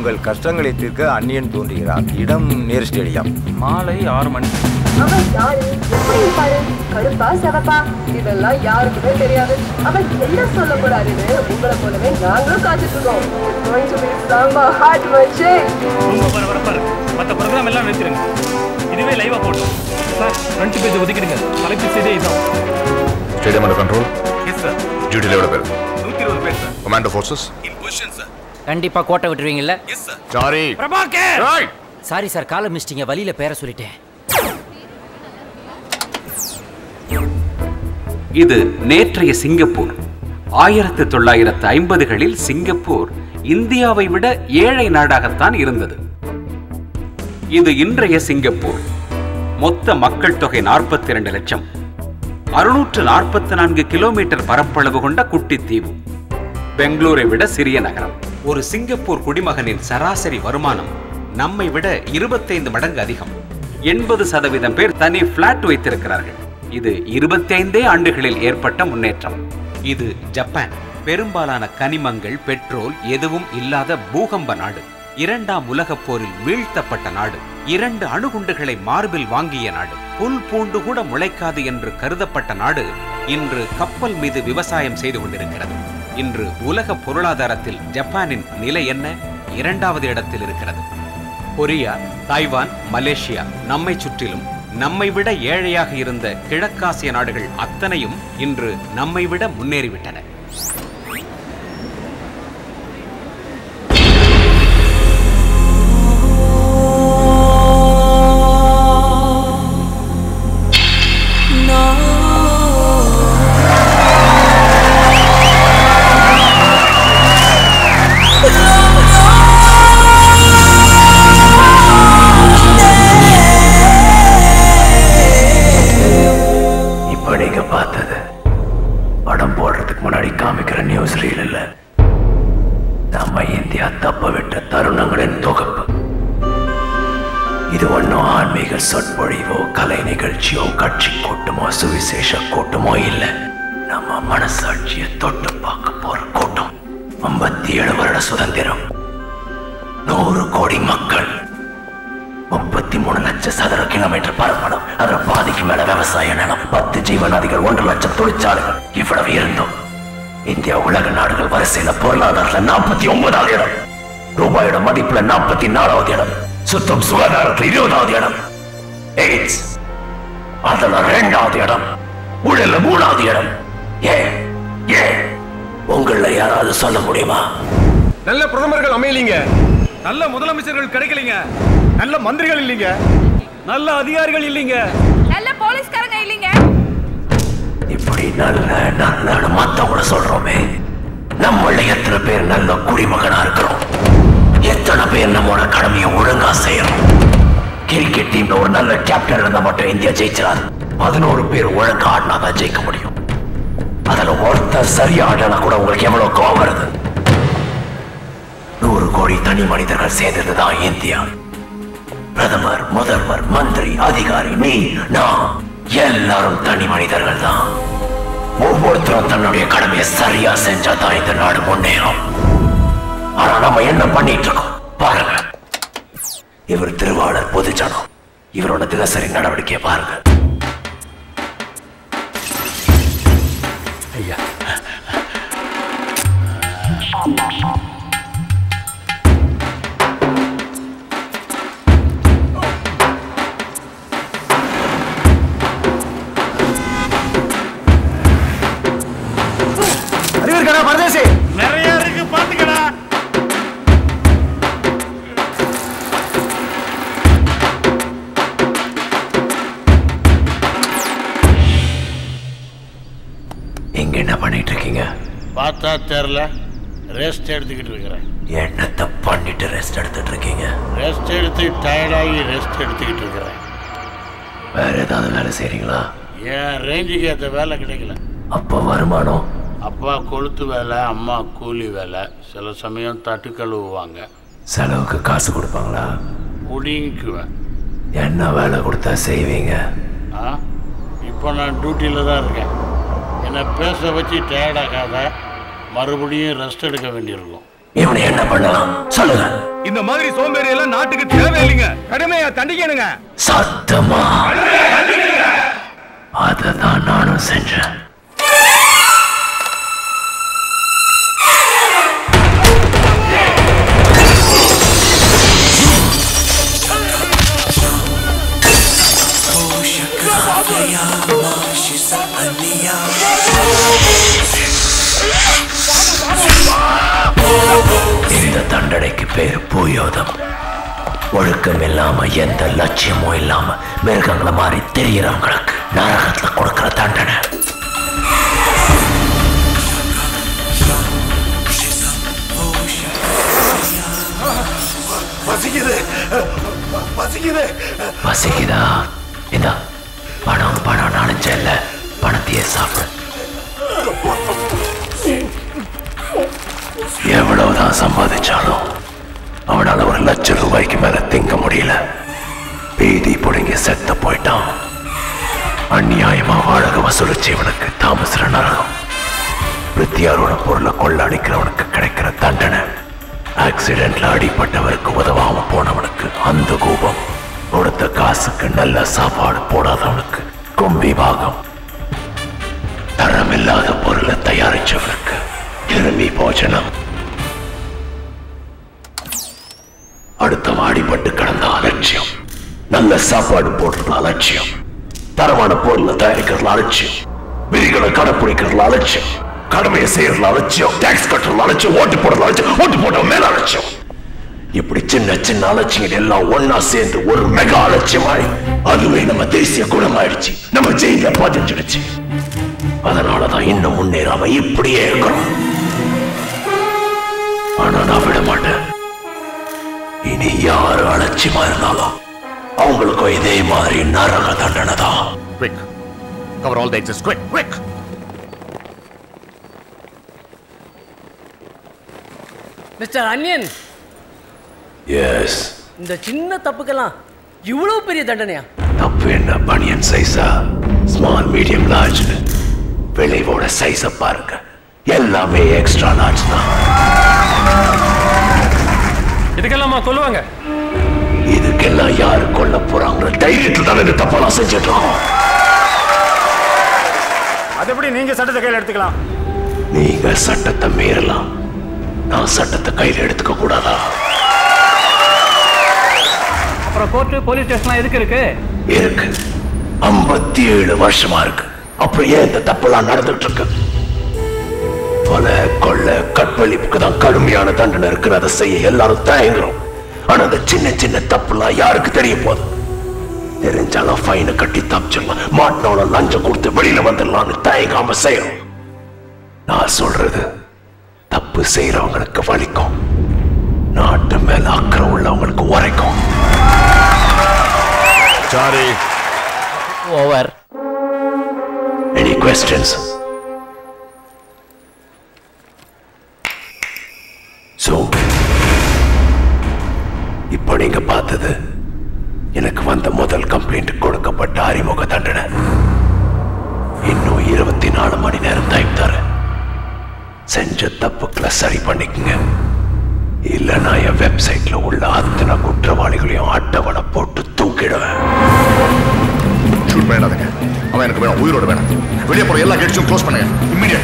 உங்கள் கஷ்டங்களை தீர்க்க அந்நியன் தோன்றுகிறார் இடம் நேர் ஸ்டேடியம் மாலை ஆறு மணி அவன் யாரு எப்படி இருப்பாரு கருப்பா சிவப்பா இதெல்லாம் யாருக்குமே தெரியாது அவன் என்ன சொல்ல போறாருன்னு உங்களை போலவே நாங்களும் காத்துட்டு இருக்கோம் It's going to be samba hot watching. ரொம்ப பரபரப்பா இருக்கு மற்ற ப்ரோக்ராம் எல்லாம் நிறுத்திடுங்க இதுவே லைவா போட்டோம் சார் ஃப்ரண்ட் பேஜ் ஒதுக்கிடுங்க தலைப்பு செய்தே இதான் stadium under control yes sir டியூட்டியில் எவ்வளோ பேர் நூற்றி இருபது பேர் sir commando forces in position sir கண்டிப்பா கோட்டை விட்டுருவீங்கல்ல yes sir sorry Prabhakar right sorry sir காலை மிஸ்டிங்க வழியில பேர சொல்லிட்டேன் இது நேற்றைய சிங்கப்பூர் ஆயிரத்து தொள்ளாயிரத்து ஐம்பதுகளில் சிங்கப்பூர் இந்தியாவை விட ஏழை நாடாகத்தான் இருந்தது இது இன்றைய சிங்கப்பூர் மொத்த மக்கள் தொகை நாற்பத்தி இரண்டு லட்சம் அறுநூற்று நாற்பத்தி நான்கு கிலோமீட்டர் பரப்பளவு கொண்ட குட்டித் தீவு பெங்களூரை விட சிறிய நகரம் ஒரு சிங்கப்பூர் குடிமகனின் சராசரி வருமானம் நம்மை விட இருபத்தைந்து மடங்கு அதிகம் எண்பது சதவீதம் பேர் தனி பிளாட் வைத்திருக்கிறார்கள் இது இருபத்தைந்தே ஆண்டுகளில் ஏற்பட்ட முன்னேற்றம் இது ஜப்பான் பெரும்பாலான கனிமங்கள் பெட்ரோல் எதுவும் இல்லாத பூகம்ப நாடு இரண்டாம் உலகப் போரில் வீழ்த்தப்பட்ட நாடு இரண்டு அணுகுண்டுகளை மார்பில் வாங்கிய நாடு புல் பூண்டு கூட முளைக்காது என்று கருதப்பட்ட நாடு இன்று கப்பல் மீது விவசாயம் செய்து கொண்டிருக்கிறது இன்று உலக பொருளாதாரத்தில் ஜப்பானின் நிலை என்ன இரண்டாவது இடத்தில் இருக்கிறது கொரியா தாய்வான் மலேசியா நம்மை சுற்றிலும் நம்மை விட ஏழையாக இருந்த கிழக்காசிய நாடுகள் அத்தனையும் இன்று நம்மை விட முன்னேறிவிட்டன இப்ப நீங்க பார்த்தது படம் போடுறதுக்கு முன்னாடி காமிக்கிற நியூஸ் ரீல் இல்ல நம்ம இந்தியா தப்ப விட்ட தருணங்களின் தொகுப்பு இது ஒன்றும் ஆன்மீக சொற்பொழிவோ கலை நிகழ்ச்சியோ கட்சி கூட்டமோ சுவிசேஷ கூட்டமோ இல்ல நம்ம மனசாட்சியை தொட்டு பார்க்க போற கூட்டம் ஐம்பத்தி ஏழு வருட சுதந்திரம் நூறு கோடி மக்கள் முப்பத்தி மூணு லட்சம் சதுர கிலோமீட்டர் பரப்பளவு அதுல பாதிக்கு மேல விவசாய நிலம் பத்து ஜீவநதிகள் ஒன்று லட்சம் தொழிற்சாலைகள் இவ்வளவு இருந்தும் இந்தியா உலக நாடுகள் வரிசையில பொருளாதாரத்துல நாற்பத்தி ஒன்பதாவது இடம் ரூபாயோட மதிப்புல நாற்பத்தி நாலாவது இடம் சுத்தம் சுகாதாரத்துல இருபதாவது இடம் எய்ட்ஸ் அதுல ரெண்டாவது இடம் ஊழல்ல மூணாவது இடம் ஏன் ஏன் உங்கள யாராவது சொல்ல முடியுமா நல்ல பிரதமர்கள் அமையலீங்க நல்ல முதலமைச்சர்கள் கிடைக்கலீங்க நல்ல மந்திரிகள் இல்லைங்க நல்ல அதிகாரிகள் இல்லைங்க நல்ல போலீஸ்காரங்க இல்லைங்க இப்படி நல்ல நல்ல மத்தவங்கள சொல்றோமே நம்மள எத்தனை பேர் நல்ல குடிமகனா இருக்கிறோம் எத்தனை பேர் நம்மளோட கடமையை ஒழுங்கா செய்யறோம் கிரிக்கெட் டீம்ல ஒரு நல்ல கேப்டன் இருந்தா மட்டும் இந்தியா ஜெயிச்சிடாது பதினோரு பேர் ஒழுங்கா ஆடினாதான் ஜெயிக்க முடியும் அதுல ஒருத்தர் சரியா ஆடனா கூட உங்களுக்கு எவ்வளவு கோவம் வருது நூறு கோடி தனி மனிதர்கள் சேர்ந்ததுதான் இந்தியா பிரதமர் முதல்வர் மந்திரி அதிகாரி நீ நான் எல்லாரும் தனி மனிதர்கள் தான் ஒவ்வொருத்தரும் தன்னுடைய கடமையை சரியா செஞ்சா தான் இந்த நாடு முன்னேறும் ஆனா நம்ம என்ன பண்ணிட்டு இருக்கோம் பாருங்க இவர் திருவாளர் பொதுஜனம் இவரோட தினசரி நடவடிக்கையை பாருங்க ஐயா நிறைய இருக்கு பாத்துக்கடா இங்க என்ன பண்ணிட்டு இருக்கீங்க பார்த்தா தெரில ரெஸ்ட் எடுத்துக்கிட்டு இருக்கிறேன் என்னத்தை பண்ணிட்டு ரெஸ்ட் எடுத்துட்டு இருக்கீங்க ரெஸ்ட் எடுத்து டயர்டாகி ரெஸ்ட் எடுத்துக்கிட்டு இருக்கிறேன் வேற ஏதாவது வேலை செய்றீங்களா என் ரேஞ்சுக்கு ஏற்ற வேலை கிடைக்கல அப்போ வருமானம் அப்பா கொளுத்து வேலை அம்மா கூலி வேலை சில சமயம் தட்டு கழுவுவாங்க செலவுக்கு காசு கொடுப்பாங்களா புடிங்குவேன் என்ன வேலை கொடுத்தா செய்வீங்க ஆ இப்போ நான் டியூட்டியில் தான் இருக்கேன் என்னை பேச வச்சு டயர்டாகாத மறுபடியும் ரெஸ்ட் எடுக்க வேண்டியிருக்கும் இவனை என்ன பண்ணலாம் சொல்லுங்க இந்த மாதிரி சோம்பேறி எல்லாம் நாட்டுக்கு தேவையில்லைங்க கடுமையா தண்டிக்கணுங்க சத்தமா அததான் நானும் செஞ்சேன் இந்த தண்டனைக்கு பேர் பூயோதம் ஒழுக்கம் இல்லாம எந்த லட்சியமும் இல்லாம மிருகங்களை மாதிரி தெரியறவங்களுக்கு நரகத்துல கொடுக்கிற தண்டனை பசிக்குதா இந்த பணம் பணம் நாலஞ்சல்ல பணத்தையே சாப்பிடு எவ்வளவுதான் சம்பாதிச்சாலும் அவனால ஒரு லட்சம் ரூபாய்க்கு மேல திங்க முடியல பீதி புடுங்கி செத்து போயிட்டான் அநியாயமா வாழக வசூலிச்சவனுக்கு தாமசிற நரகம் வித்தியாரோட பொருளை கொள்ளடிக்கிறவனுக்கு கிடைக்கிற தண்டனை ஆக்சிடென்ட்ல அடிப்பட்டவருக்கு உதவாம போனவனுக்கு அந்த கோபம் கொடுத்த காசுக்கு நல்ல சாப்பாடு போடாதவனுக்கு கும்பி பாகம் தரமில்லாத பொருளை தயாரிச்சவனுக்கு கிருமி போஜனம் அடுத்த வாடிப்பட்டு கிடந்த அலட்சியம் நல்ல சாப்பாடு போடுறது அலட்சியம் தரமான பொருளை தயாரிக்கிறது அலட்சியம் விதிகளை கடைப்பிடிக்கிறது அலட்சியம் கடமையை செய்யறது அலட்சியம் டாக்ஸ் கட்டுறது அலட்சியம் ஓட்டு போடுறது அலட்சியம் ஓட்டு போட்ட மேல அலட்சியம் இப்படி சின்ன சின்ன அலட்சியங்கள் எல்லாம் ஒன்னா சேர்ந்து ஒரு மெகா அலட்சியமாய் அதுவே நம்ம தேசிய குணமாயிடுச்சு நம்ம ஜெயில பதிஞ்சிடுச்சு அதனாலதான் இன்னும் முன்னேறாம இப்படியே இருக்கிறோம் ஆனா நான் விட மாட்டேன் இனி யாரு அலட்சியமா இருந்தாலும் அவங்களுக்கும் இதே மாதிரி நரக தண்டனை தான் Quick. Cover all the exits. Quick, quick. Mister Anniyan yes இந்த சின்ன தப்புக்கெல்லாம் இவ்வளவு பெரிய தண்டனையா தப்பு என்ன பனியன் சைஸா ஸ்மால் மீடியம் லார்ஜ் விளைவோட சைஸ பாருங்க எல்லாமே எக்ஸ்ட்ரா லார்ஜ் தான் இதுக்கெல்லாமா கொல்லுவாங்க இதுக்கெல்லாம் யாரு கொல்ல போறாங்கிற தைரியத்தில் தானே இந்த தப்பெல்லாம் செஞ்சுட்டு இருக்கோம் அது எப்படி நீங்க சட்டத்தை கையில் எடுத்துக்கலாம் நீங்க சட்டத்தை மீறலாம் நான் சட்டத்தை கையில் எடுத்துக்க கூடாதா அப்புறம் கோர்ட்டு போலீஸ் ஸ்டேஷன்லாம் எதுக்கு இருக்கு இருக்கு ஐம்பத்தி ஏழு வருஷமா இருக்கு அப்புறம் ஏன் இந்த தப்பெல்லாம் நடந்துட்டு இருக்கு கொலை கொள்ளை கற்பழிப்புக்கு தான் கடுமையான தண்டனை இருக்கு அதை செய்ய எல்லாரும் தயங்குறோம் ஆனா அந்த சின்ன சின்ன தப்புலாம் யாருக்கு தெரிய போகுது தெரிஞ்சாலும் ஃபைனை கட்டி தப்பிச்சிடலாம் மாட்டினவன லஞ்சம் கொடுத்து வெளியில வந்துடலாம்னு தயங்காம செய்யறோம் நான் சொல்றது தப்பு செய்யறவங்களுக்கு வலிக்கும் நாட்டு மேல அக்கறை உள்ளவங்களுக்கு உரைக்கும் Sorry. Over Any questions? So, இப்போ நீங்க பார்த்தது எனக்கு வந்த முதல் கம்ப்ளைண்ட் கொடுக்கப்பட்ட அறிமுக தண்டனை இன்னும் இருபத்தி நாலு மணி நேரம் டைம் தரேன் செஞ்ச தப்புக்களை சரி பண்ணிக்கங்க இல்லைன்னா என் வெப்சைட்ல உள்ள அத்தனை குற்றவாளிகளையும் அட்டவணை போட்டு தூக்கிடுவேன் ஷூட் பண்ணிடாதீங்க அவன் எனக்கு வேணும் உயிரோட வேணும் வெளியே போற எல்லா கேட்ஸும் க்ளோஸ் பண்ணுங்க இம்மிடியட்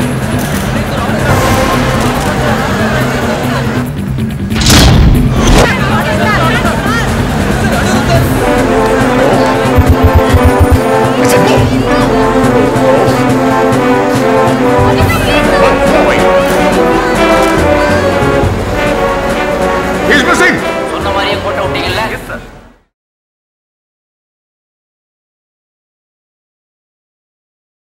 He's missing! சொன்ன மாதிரியே கோட்டை விட்டீங்கல்ல